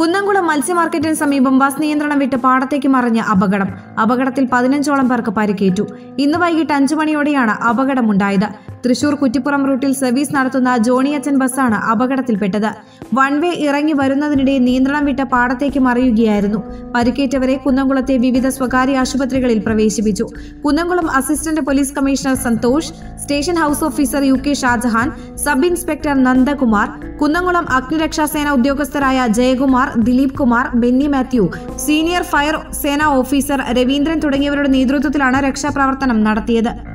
കുന്നംകുളം മത്സ്യമാർക്കറ്റിന് സമീപം ബസ് നിയന്ത്രണം വിട്ട് പാടത്തേക്ക് മറിഞ്ഞ അപകടം അപകടത്തിൽ പതിനഞ്ചോളം പേർക്ക് പരിക്കേറ്റു ഇന്ന് വൈകിട്ട് അഞ്ചു മണിയോടെയാണ് അപകടമുണ്ടായത് തൃശൂർ കുറ്റിപ്പുറം റൂട്ടിൽ സർവീസ് നടത്തുന്ന ജോണിയച്ചൻ ബസ്സാണ് അപകടത്തിൽപ്പെട്ടത് വൺ വേ ഇറങ്ങി വരുന്നതിനിടെ നിയന്ത്രണം വിട്ട് പാടത്തേക്ക് മറിയുകയായിരുന്നു പരിക്കേറ്റവരെ കുന്നംകുളത്തെ വിവിധ സ്വകാര്യ ആശുപത്രികളിൽ പ്രവേശിപ്പിച്ചു Kunnamkulam assistant police commissioner Santhosh station house officer U K Shajahan sub inspector Nandakumar Kunnamkulam അഗ്നിരക്ഷാസേന ഉദ്യോഗസ്ഥരായ ജയകുമാർ ദിലീപ് കുമാർ ബെന്നി മാത്യു സീനിയർ ഫയർ സേന ഓഫീസർ രവീന്ദ്രൻ തുടങ്ങിയവരുടെ നേതൃത്വത്തിലാണ് രക്ഷാപ്രവർത്തനം നടത്തിയത്